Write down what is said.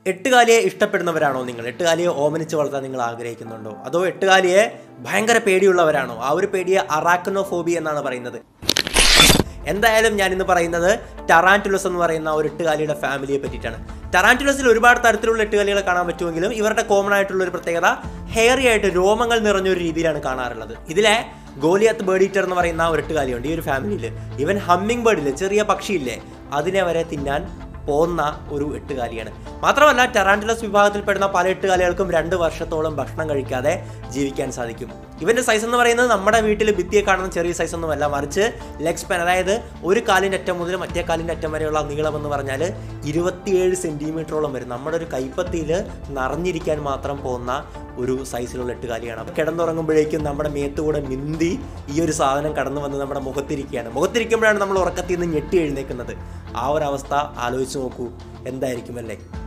എട്ടുകാലിയെ ഇഷ്ടപ്പെടുന്നവരാണോ നിങ്ങൾ എട്ടുകാലിയെ ഓമനിച്ച് വളർത്താൻ നിങ്ങൾ ആഗ്രഹിക്കുന്നുണ്ടോ അതോ എട്ടുകാലിയെ ഭയങ്കര പേടിയുള്ളവരാണോ ആ ഒരു പേടിയെ അറാക്കനോഫോബി എന്നാണ് പറയുന്നത് എന്തായാലും ഞാൻ ഇന്ന് പറയുന്നത് ടറാൻറ്റുലസ് എന്ന് പറയുന്ന ഒരു എട്ടുകാലിയുടെ ഫാമിലിയെ പറ്റിയിട്ടാണ് ടറാൻറ്റുലസിൽ ഒരുപാട് തരത്തിലുള്ള എട്ടുകാലികളെ കാണാൻ പറ്റുമെങ്കിലും ഇവരുടെ കോമൺ ആയിട്ടുള്ള ഒരു പ്രത്യേകത ഹെയറി ആയിട്ട് രോമങ്ങൾ നിറഞ്ഞ ഒരു രീതിയിലാണ് കാണാറുള്ളത് ഇതിലെ ഗോലിയത്ത് ബേർഡ് ഈറ്റർ എന്ന് പറയുന്ന ഒരു എട്ടുകാലിയുണ്ട് ഈ ഒരു ഫാമിലിയിൽ ഇവൻ ഹമ്മിങ് ബേർഡില്ലേ ചെറിയ പക്ഷിയില്ലേ അതിനെ വരെ തിന്നാൻ പോകുന്ന ഒരു എട്ടുകാലിയാണ് മാത്രമല്ല ടെറാൻറ്റുലസ് വിഭാഗത്തിൽപ്പെടുന്ന പല എട്ടുകാലികൾക്കും രണ്ട് വർഷത്തോളം ഭക്ഷണം കഴിക്കാതെ ജീവിക്കാൻ സാധിക്കും ഇവന്റെ സൈസ് എന്ന് പറയുന്നത് നമ്മുടെ വീട്ടിൽ ഭിത്തിയെ കാണുന്ന ചെറിയ സൈസ് ഒന്നുമല്ല മറിച്ച് ലെഗ് സ്പാൻ അതായത് ഒരു കാലിൻ്റെ അറ്റം മുതൽ മറ്റേ കാലിൻ്റെ അറ്റം വരെയുള്ള നീളം എന്ന് പറഞ്ഞാൽ ഇരുപത്തിയേഴ് സെൻറ്റിമീറ്ററോളം വരും നമ്മുടെ ഒരു കൈപ്പത്തിയിൽ നിറഞ്ഞിരിക്കാൻ മാത്രം പോകുന്ന ഒരു സൈസിലുള്ള എട്ടുകാലിയാണ് അപ്പോൾ കിടന്നുറങ്ങുമ്പോഴേക്കും നമ്മുടെ മേത്തുകൂടെ മിന്തി ഈ ഒരു സാധനം കടന്നു വന്ന് നമ്മുടെ മുഖത്തിരിക്കുകയാണ് മുഖത്തിരിക്കുമ്പോഴാണ് നമ്മൾ ഉറക്കത്തിൽ നിന്ന് ഞെട്ടി എഴുന്നേക്കുന്നത് ആ ഒരു അവസ്ഥ ആലോചിച്ച് നോക്കൂ എന്തായിരിക്കും അല്ലേ